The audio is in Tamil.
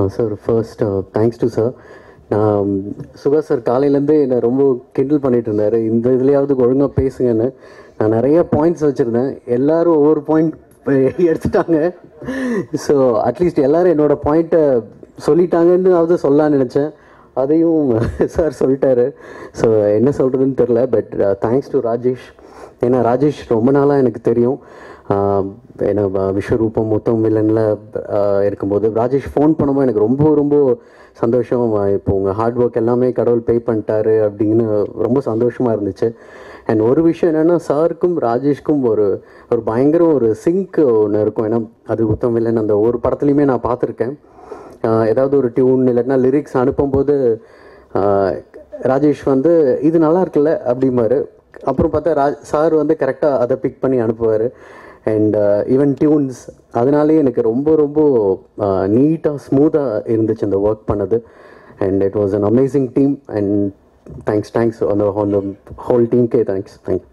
sir first thanks to sir நான் சுகா சார் காலையிலேருந்து என்னை ரொம்ப கிண்டல் பண்ணிட்டு இருந்தார் இந்த இதுலேயாவது ஒழுங்காக பேசுங்கன்னு நான் நிறைய பாயிண்ட்ஸ் வச்சுருந்தேன் எல்லாரும் ஒவ்வொரு பாயிண்ட் எடுத்துட்டாங்க ஸோ அட்லீஸ்ட் எல்லாரும் என்னோட பாயிண்ட்டை சொல்லிட்டாங்கன்னு சொல்லலாம்னு நினச்சேன் அதையும் சார் சொல்லிட்டாரு ஸோ என்ன சொல்கிறதுன்னு தெரில பட் தேங்க்ஸ் டு ராஜேஷ் ஏன்னா ராஜேஷ் ரொம்ப நாளாக எனக்கு தெரியும் ஆஹ் என்ன வ- விஸ்வரூபம் மொத்தம் வில்லனில் இருக்கும்போது ராஜேஷ் ஃபோன் பண்ணும்போது எனக்கு ரொம்ப ரொம்ப சந்தோஷம் ஆஹ் இப்போ உங்கள் ஹார்ட் ஒர்க் எல்லாமே கடவுள் பே பண்ணிட்டாரு அப்படின்னு ரொம்ப சந்தோஷமாக இருந்துச்சு அண்ட் ஒரு விஷயம் என்னென்னா சாருக்கும் ராஜேஷ்க்கும் ஒரு ஒரு பயங்கர ஒரு சிங்க் ஒன்று இருக்கும் ஏன்னா அது உத்தம் வில்லன் அந்த ஒரு படத்துலையுமே நான் பார்த்துருக்கேன் ஆஹ் ஏதாவது ஒரு டியூன் இல்லைன்னா லிரிக்ஸ் அனுப்பும்போது ஆஹ் ராஜேஷ் வந்து இது நல்லா இருக்குல்ல அப்படிம்பாரு அப்புறம் பார்த்தா ராஜ் சார் வந்து கரெக்டாக அதை பிக் பண்ணி அனுப்புவார் அண்ட் ஈவன் டியூன்ஸ் அதனாலேயே எனக்கு ரொம்ப ரொம்ப நீட்டாக ஸ்மூத்தாக இருந்துச்சு அந்த ஒர்க் பண்ணது and it was an amazing team and thanks thanks அந்த ஹோல் டீம்க்கே தேங்க்ஸ் தேங்க்யூ